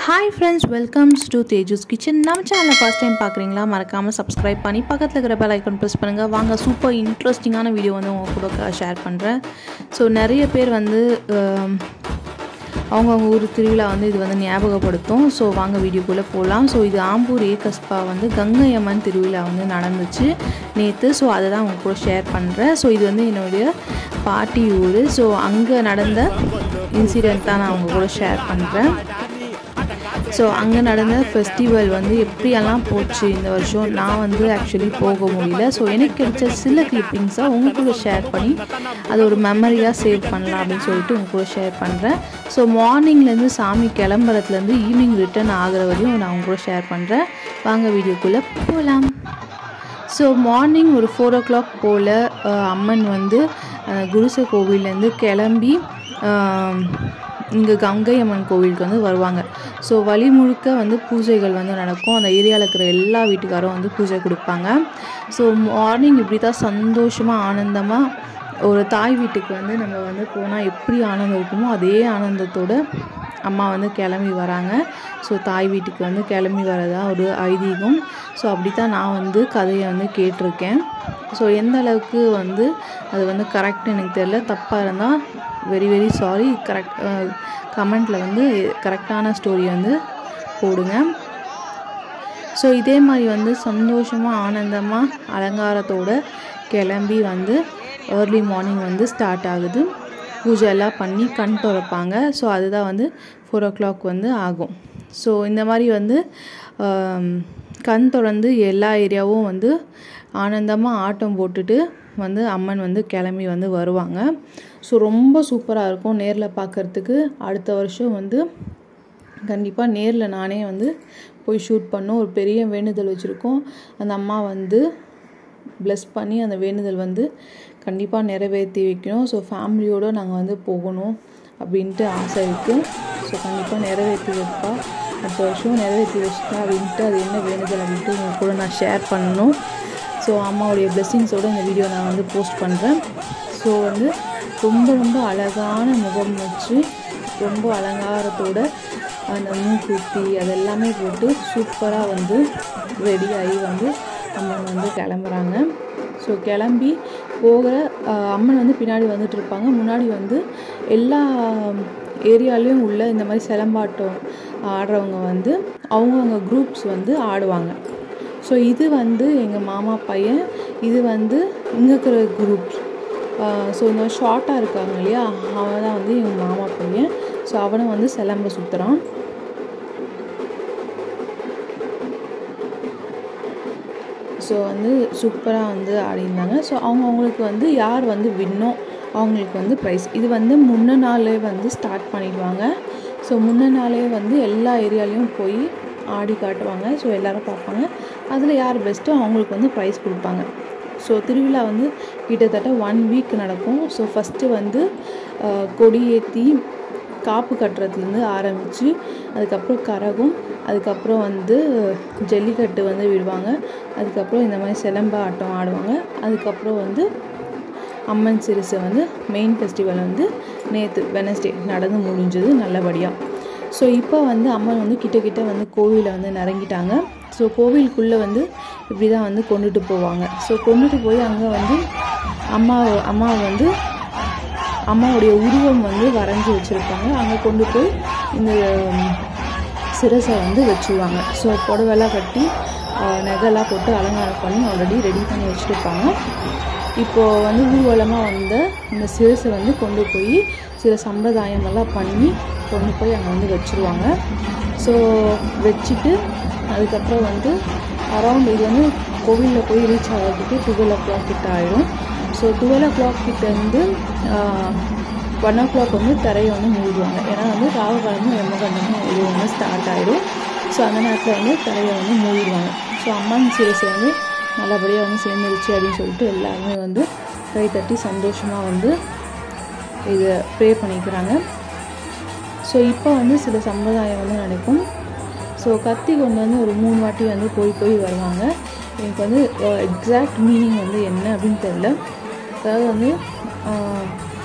hi friends welcomes to Teju's kitchen நம்ம சேனலை first time பார்க்குறீங்களா மறக்காமல் சப்ஸ்கிரைப் பண்ணி பக்கத்தில் இருக்கிற பெல் ஐக்கன் ப்ரெஸ் பண்ணுங்கள் வாங்க சூப்பர் இன்ட்ரெஸ்டிங்கான வீடியோ வந்து உங்கள் கூட ஷேர் பண்ணுறேன் ஸோ நிறைய பேர் வந்து ஆம், அவங்கவுங்க ஊர் திருவிழா வந்து இது வந்து ஞாபகப்படுத்தும் ஸோ வாங்க வீடியோக்குள்ளே போகலாம் ஸோ இது ஆம்பூர் ஏ கஸ்பா வந்து கங்கை அம்மன் திருவிழா வந்து நடந்துச்சு நேற்று ஸோ அதை தான் உங்க கூட ஷேர் பண்ணுறேன் ஸோ இது வந்து என்னுடைய பாட்டி ஊர் ஸோ அங்கே நடந்த இன்சிடெண்ட் தான் நான் உங்க கூட ஷேர் பண்ணுறேன் ஸோ அங்கே நடந்த ஃபெஸ்டிவல் வந்து எப்படியெல்லாம் போச்சு இந்த வருஷம் நான் வந்து ஆக்சுவலி போக முடியல ஸோ எனக்கு கிடைச்ச சில கிளிப்பிங்ஸை உங்க கூட ஷேர் பண்ணி அது ஒரு மெமரியாக சேவ் பண்ணலாம் அப்படின்னு சொல்லிட்டு உங்க கூட ஷேர் பண்ணுறேன் ஸோ மார்னிங்லேருந்து சாமி கிளம்புறதுலேருந்து ஈவினிங் ரிட்டர்ன் ஆகிற வரையும் நான் உங்க கூட ஷேர் பண்ணுறேன் வாங்க வீடியோக்குள்ளே போகலாம் ஸோ மார்னிங் ஒரு ஃபோர் ஓ கிளாக் போல் அம்மன் வந்து அஹ், குருசை கோவில்லேருந்து கிளம்பி இங்கே கங்கை அம்மன் கோவிலுக்கு வந்து வருவாங்க ஸோ வழி முழுக்க வந்து பூஜைகள் வந்து நடக்கும் அந்த ஏரியாவில் இருக்கிற எல்லா வீட்டுக்காரும் வந்து பூஜை கொடுப்பாங்க ஸோ மார்னிங் இப்படி தான் சந்தோஷமாக ஆனந்தமாக ஒரு தாய் வீட்டுக்கு வந்து நம்ம வந்து போனால் எப்படி ஆனந்தம் இருக்குமோ அதே ஆனந்தத்தோட அம்மா வந்து கிளம்பி வராங்க ஸோ தாய் வீட்டுக்கு வந்து கிளம்பி வரதா ஒரு ஐதீகம் ஸோ அப்படி தான் நான் வந்து கதையை வந்து கேட்டிருக்கேன் ஸோ எந்த அளவுக்கு வந்து அது வந்து கரெக்ட் எனக்கு தெரியல தப்பாக இருந்தால் வெரி வெரி சாரி கரெக்ட் கமெண்ட்டில் வந்து கரெக்டான ஸ்டோரி வந்து போடுங்க ஸோ இதே மாதிரி வந்து சந்தோஷமாக ஆனந்தமாக அலங்காரத்தோட கிளம்பி வந்து ஏர்லி மார்னிங் வந்து ஸ்டார்ட் ஆகுது பூஜை எல்லாம் பண்ணி கண் திறப்பாங்க ஸோ அதுதான் வந்து ஃபோர் ஓ கிளாக் வந்து ஆகும் ஸோ இந்த மாதிரி வந்து ஆம், கண் திறந்து எல்லா ஏரியாவும் வந்து ஆனந்தமாக ஆட்டம் போட்டுட்டு வந்து அம்மன் வந்து கிளம்பி வந்து வருவாங்க ஸோ ரொம்ப சூப்பராக இருக்கும் நேரில் பார்க்கறதுக்கு அடுத்த வருஷம் வந்து கண்டிப்பாக நேரில் நானே வந்து போய் ஷூட் பண்ணோம் ஒரு பெரிய வேண்டுதல் வச்சுருக்கோம் அந்த அம்மா வந்து ப்ளஸ் பண்ணி அந்த வேண்டுதல் வந்து கண்டிப்பாக நிறைவேற்றி வைக்கணும் ஸோ ஃபேமிலியோடு நாங்கள் வந்து போகணும் அப்படின்ட்டு ஆசை இருக்குது ஸோ கண்டிப்பாக நிறைவேற்றி வைப்பா அடுத்த வருஷம் நிறைவேற்றி வச்சுட்டா அப்படின்ட்டு அது என்ன வேண்டுதல் அப்படின்ட்டு உங்க கூட நான் ஷேர் பண்ணணும் ஸோ அம்மாவுடைய blessings-ஓட இந்த வீடியோ நான் வந்து போஸ்ட் பண்ணுறேன் ஸோ வந்து ரொம்ப ரொம்ப அழகான முகம் வச்சு ரொம்ப அலங்காரத்தோட அந்த மூக்குத்தி அதெல்லாமே போட்டு சூப்பராக வந்து ரெடி ஆகி வந்து அம்மன் வந்து கிளம்புறாங்க ஸோ கிளம்பி போகிற ஆஹ், அம்மன் வந்து பின்னாடி வந்துட்டு இருப்பாங்க முன்னாடி வந்து எல்லா ஏரியாலையும் உள்ள இந்த மாதிரி சிலம்பாட்டம் ஆடுறவங்க வந்து அவங்கவுங்க குரூப்ஸ் வந்து ஆடுவாங்க ஸோ இது வந்து எங்கள் மாமா பையன் இது வந்து இங்கே இருக்கிற குரூப்ஸ் ஸோ இந்த மாதிரி ஷார்ட்டாக இருக்காங்க இல்லையா அவன் தான் வந்து எங்கள் மாமா பையன் ஸோ அவனும் வந்து சிலம்ப சுற்றுறான் ஸோ வந்து சூப்பராக வந்து ஆடிருந்தாங்க ஸோ அவங்க அவங்களுக்கு வந்து யார் வந்து வின்னோ அவங்களுக்கு வந்து ப்ரைஸ் இது வந்து முன்ன நாளே வந்து ஸ்டார்ட் பண்ணிடுவாங்க ஸோ முன்ன நாளே வந்து எல்லா ஏரியாலையும் போய் ஆடி காட்டுவாங்க ஸோ எல்லாரும் பார்ப்பாங்க அதில் யார் பெஸ்ட்டோ அவங்களுக்கு வந்து ப்ரைஸ் கொடுப்பாங்க ஸோ திருவிழா வந்து கிட்டத்தட்ட ஒன் வீக் நடக்கும் ஸோ ஃபஸ்ட்டு வந்து அஹ், கொடியேற்றி காப்பு கட்டுறதுலேருந்து ஆரம்பித்து அதுக்கப்புறம் கரகம் அதுக்கப்புறம் வந்து ஜல்லிக்கட்டு வந்து விடுவாங்க அதுக்கப்புறம் இந்த மாதிரி சிலம்ப ஆட்டம் ஆடுவாங்க அதுக்கப்புறம் வந்து அம்மன் சிறுசை வந்து மெயின் ஃபெஸ்டிவல் வந்து நேற்று வெனஸ்டே நடந்து முடிஞ்சது நல்லபடியாக ஸோ இப்போ வந்து அம்மன் வந்து கிட்ட கிட்ட வந்து கோவிலில் வந்து நிறங்கிட்டாங்க ஸோ கோவிலுக்குள்ளே வந்து இப்படி தான் வந்து கொண்டுட்டு போவாங்க ஸோ கொண்டுட்டு போய் அங்கே வந்து அம்மா அம்மாவை வந்து அம்மாவுடைய உருவம் வந்து வரைஞ்சி வச்சுருப்பாங்க அங்கே கொண்டு போய் இந்த ம், சிரசை வந்து வச்சுருவாங்க ஸோ புடவெல்லாம் கட்டி ஆஹ், நகைலாம் போட்டு அலங்காரம் பண்ணி ஆல்ரெடி ரெடி பண்ணி வச்சுருப்பாங்க இப்போது வந்து ஊர்வலமாக வந்த இந்த சிரசை வந்து கொண்டு போய் சில சம்பிரதாயம் எல்லாம் பண்ணி கொண்டு போய் அங்கே வந்து வச்சுருவாங்க ஸோ வச்சுட்டு அதுக்கப்புறம் வந்து அரவுண்ட் இது வந்து கோவிலில் போய் ரீச் ஆகிறதுக்கு டுவெல் ஓ கிளாக் கிட்ட ஆயிடும் ஸோ டுவெல் ஓ கிளாக் கிட்டேருந்து ஒன் ஓ கிளாக் வந்து தரையை வந்து மூடுவாங்க ஏன்னா வந்து ராகுகாலமும் எம்மகண்டமும் இது வந்து ஸ்டார்ட் ஆயிடும் ஸோ அந்த நேரத்தில் வந்து தரையை வந்து மூடிடுவாங்க ஸோ அம்மன் சிரசை வந்து நல்லபடியாக வந்து சேர்ந்துருச்சு அப்படின்னு சொல்லிட்டு எல்லாருமே வந்து கை தட்டி சந்தோஷமாக வந்து இதை ப்ரே பண்ணிக்கிறாங்க ஸோ இப்போ வந்து சில சம்பிரதாயம் வந்து நடக்கும் ஸோ கத்தி கொண்டு வந்து ஒரு மூணு வாட்டி வந்து போய் போய் வருவாங்க எனக்கு வந்து எக்ஸாக்ட் மீனிங் வந்து என்ன அப்படின்னு தெரியல அதாவது வந்து ஆஹ்,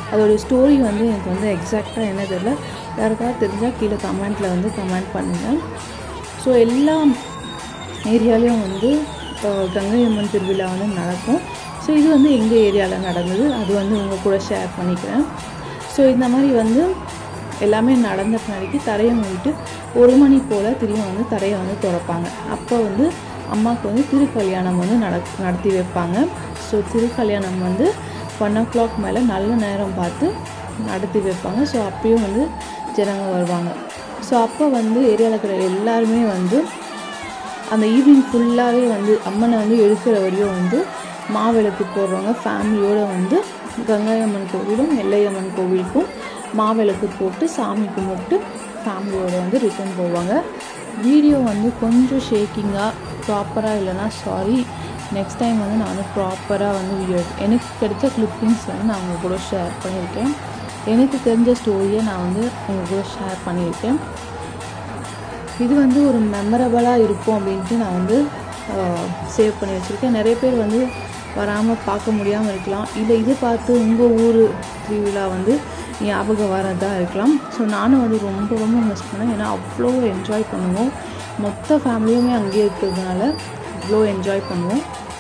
அதோடைய ஸ்டோரி வந்து எனக்கு வந்து எக்ஸாக்டாக என்ன தெரியல யாருக்காவது தெரிஞ்சால் கீழே கமெண்ட்டில் வந்து கமெண்ட் பண்ணுங்கள் ஸோ எல்லா ஏரியாலையும் வந்து அஹ், கங்கை அம்மன் திருவிழா வந்து நடக்கும் ஸோ இது வந்து எங்கள் ஏரியாவில் நடந்தது அது வந்து உங்கள் கூட ஷேர் பண்ணிக்கிறேன் ஸோ இந்த மாதிரி வந்து எல்லாமே நடந்த பின்னாடிக்கு தரையை மூடிட்டு ஒரு மணி போல் திரும்ப வந்து தரையை வந்து திறப்பாங்க அப்போ வந்து அம்மாவுக்கு வந்து திருக்கல்யாணம் வந்து நட நடத்தி வைப்பாங்க ஸோ திருக்கல்யாணம் வந்து ஒன் ஓ கிளாக் மேலே நல்ல நேரம் பார்த்து நடத்தி வைப்பாங்க ஸோ அப்பயும் வந்து ஜனங்க வருவாங்க ஸோ அப்போ வந்து ஏரியாவில் இருக்கிற எல்லாருமே வந்து அந்த ஈவினிங் ஃபுல்லாகவே வந்து அம்மனை வந்து எடுக்கிற வரையும் வந்து மாவிளக்கு போடுறவங்க ஃபேமிலியோடு வந்து கங்கை அம்மன் கோவிலும் எல்லையம்மன் கோவிலுக்கும் மாவிளக்கு போட்டு சாமி கும்பிட்டு ஃபேமிலியோடு வந்து ரிட்டர்ன் போவாங்க வீடியோ வந்து கொஞ்சம் ஷேக்கிங்காக ப்ராப்பராக இல்லைன்னா சாரி நெக்ஸ்ட் டைம் வந்து நான் வந்து ப்ராப்பராக வந்து வீடியோ எனக்கு கிடைச்ச கிளிப்பிங்ஸ் வந்து நான் உங்கள் கூட ஷேர் பண்ணியிருக்கேன் எனக்கு தெரிஞ்ச ஸ்டோரியை நான் வந்து உங்கள் கூட ஷேர் பண்ணியிருக்கேன் இது வந்து ஒரு மெமரபுளாக இருக்கும் அப்படின்ட்டு நான் வந்து சேவ் பண்ணி வச்சுருக்கேன் நிறைய பேர் வந்து வராமல் பார்க்க முடியாமல் இருக்கலாம் இல்லை இது பார்த்து உங்கள் ஊர் திருவிழா வந்து ஞாபகம் வரதா இருக்கலாம் ஸோ நானும் வந்து ரொம்ப ரொம்ப மிஸ் பண்ணேன் ஏன்னா அவ்வளோ என்ஜாய் பண்ணுவோம் மொத்த ஃபேமிலியுமே அங்கேயே இருக்கிறதுனால அவ்வளோ என்ஜாய் பண்ணுவோம்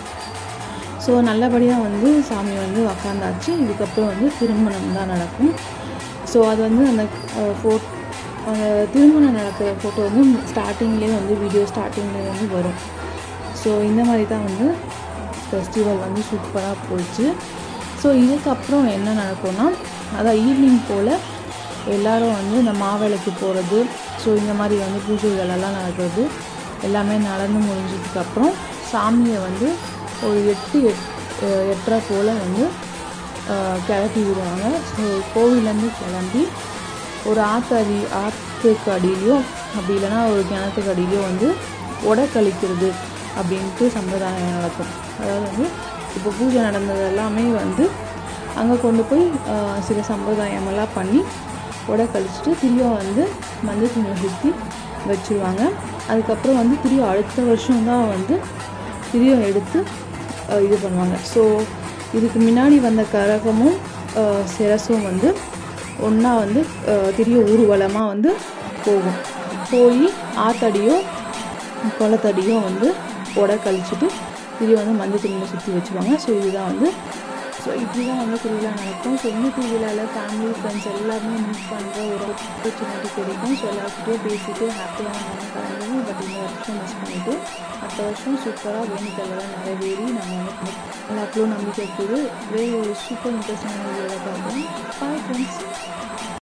ஸோ நல்லபடியாக வந்து சாமி வந்து உக்காந்தாச்சு இதுக்கப்புறம் வந்து திருமணம் தான் நடக்கும் ஸோ அது வந்து அந்த ஃபோட் அந்த திருமணம் நடக்கிற ஃபோட்டோ வந்து ஸ்டார்டிங்லேயே வந்து வீடியோ ஸ்டார்டிங்லேயே வந்து வரும் ஸோ இந்த மாதிரி தான் வந்து ஃபெஸ்டிவல் வந்து சூப்பராக போச்சு ஸோ இதுக்கப்புறம் என்ன நடக்கும்னா அதான் ஈவினிங் போல் எல்லாரும் வந்து இந்த மாவிளக்கு போகிறது ஸோ இந்த மாதிரி வந்து பூஜைகள் எல்லாம் நடக்கிறது எல்லாமே நடந்து முடிஞ்சதுக்கப்புறம் சாமியை வந்து ஒரு எட்டு எட் அஹ் எட்டரை போல் வந்து அஹ் கிளப்பி விடுவாங்க ஸோ கோவிலேருந்து கிளம்பி ஒரு ஆற்று அடி ஆற்றுக்கு அடியிலையோ அப்படி இல்லைன்னா ஒரு கிணத்துக்கு அடியிலையோ வந்து உடை கழிக்கிறது அப்படின்ட்டு சம்பிரதாயம் நடக்கும் அதாவது வந்து இப்போ பூஜை நடந்தது எல்லாமே வந்து அங்கே கொண்டு போய் ஆஹ், சில சம்பிரதாயமெல்லாம் பண்ணி உடை கழிச்சிட்டு திரும்பியும் வந்து மஞ்சள் துணியை சுற்றி வச்சுருவாங்க அதுக்கப்புறம் வந்து திரும்பியும் அடுத்த வருஷம் தான் வந்து திரும்பியும் எடுத்து ஆஹ், இது பண்ணுவாங்க ஸோ இதுக்கு முன்னாடி வந்த கரகமும் ஆஹ், சிரசும் வந்து ஒன்றா வந்து ஆஹ், திரும்பியும் ஊர்வலமாக வந்து போகும் போய் ஆத்தடியோ குளத்தடியும் வந்து உடை கழிச்சிட்டு இது வந்து மஞ்சள் துணியில் சுற்றி வச்சுருவாங்க ஸோ இதுதான் வந்து ஸோ இப்படி தான் வந்து திருவிழா நடக்கும் ஸோ இந்த திருவிழாவில் ஃபேமிலி ஃப்ரெண்ட்ஸ் எல்லாருமே மீட் பண்ணுற ஒரு ஆப்பர்ச்சுனிட்டி கிடைக்கும் ஸோ எல்லாருக்கிட்டையும் பேசிட்டு ஹாப்பியான நம்ம கலந்துடும் பட் இந்த வருஷம் மிஸ் பண்ணிவிட்டு அடுத்த வருஷம் சூப்பராக வேணித்தல்லாம் நிறைவேறி நாங்கள் வந்து எல்லாத்துக்கும் நம்பிக்கை இருக்குது வேறு ஒரு சூப்பர் இன்ட்ரெஸ்டிங்கான வீடியோவில் பார்க்கலாம் பாய் ஃப்ரெண்ட்ஸ்